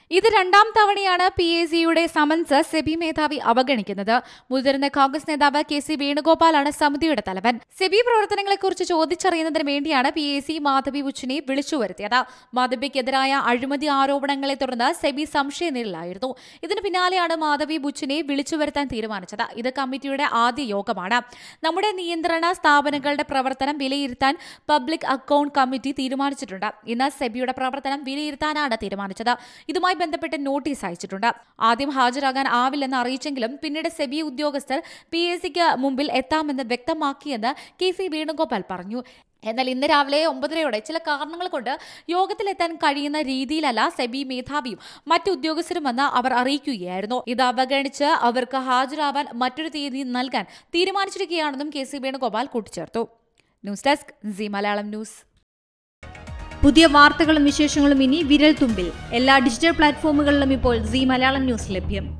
ഇത് രണ്ടാം തവണയാണ് പി എ സിയുടെ സമൻസ് സെബി മേധാവി അവഗണിക്കുന്നത് മുതിർന്ന കോൺഗ്രസ് നേതാവ് കെ സി വേണുഗോപാലാണ് സമിതിയുടെ തലവൻ സെബി പ്രവർത്തനങ്ങളെക്കുറിച്ച് ചോദിച്ചറിയുന്നതിന് വേണ്ടിയാണ് പി എ സി മാധവി ഉച്ചിനെ വിളിച്ചു വരുത്തിയത് മാധവിക്കെതിരായ അഴിമതി ആരോപണങ്ങളെ തുടർന്ന് സെബി സംശയനിലായിരുന്നു ഇതിന് പിന്നാലെയാണ് മാധവി ബുച്ചിനെ വിളിച്ചു വരുത്താൻ തീരുമാനിച്ചത് ഇത് കമ്മിറ്റിയുടെ ആദ്യ യോഗമാണ് നമ്മുടെ നിയന്ത്രണ സ്ഥാപനങ്ങളുടെ പ്രവർത്തനം വിലയിരുത്താൻ പബ്ലിക് അക്കൌണ്ട് കമ്മിറ്റി തീരുമാനിച്ചിട്ടുണ്ട് ഇന്ന് സെബിയുടെ പ്രവർത്തനം വിലയിരുത്താനാണ് തീരുമാനിച്ചത് ഇതുമായി ബന്ധപ്പെട്ട് നോട്ടീസ് അയച്ചിട്ടുണ്ട് ആദ്യം ഹാജരാകാൻ ആവില്ലെന്ന് അറിയിച്ചെങ്കിലും പിന്നീട് സെബി ഉദ്യോഗസ്ഥർ പി എസ് സിക്ക് മുമ്പിൽ എത്താമെന്ന് വ്യക്തമാക്കിയെന്ന് കെ സി വേണുഗോപാൽ പറഞ്ഞു എന്നാൽ ഇന്ന് രാവിലെ ഒമ്പതരയോടെ ചില കാരണങ്ങൾ കൊണ്ട് യോഗത്തിലെത്താൻ കഴിയുന്ന രീതിയിലല്ല സെബി മേധാവിയും മറ്റു ഉദ്യോഗസ്ഥരും വന്ന് അവർ അറിയിക്കുകയായിരുന്നു ഇത് അവഗണിച്ച് അവർക്ക് ഹാജരാവാൻ മറ്റൊരു തീയതി നൽകാൻ തീരുമാനിച്ചിരിക്കുകയാണെന്നും കെ സി വേണുഗോപാൽ കൂട്ടിച്ചേർത്തു news desk C Malayalam news പുതിയ വാർത്തകളും വിശേഷങ്ങളും ഇനി വിരൽ തുമ്പിൽ എല്ലാ ഡിജിറ്റൽ പ്ലാറ്റ്ഫോമുകളിലും ഇപ്പോൾ സി മലയാളം ന്യൂസ് ലഭ്യം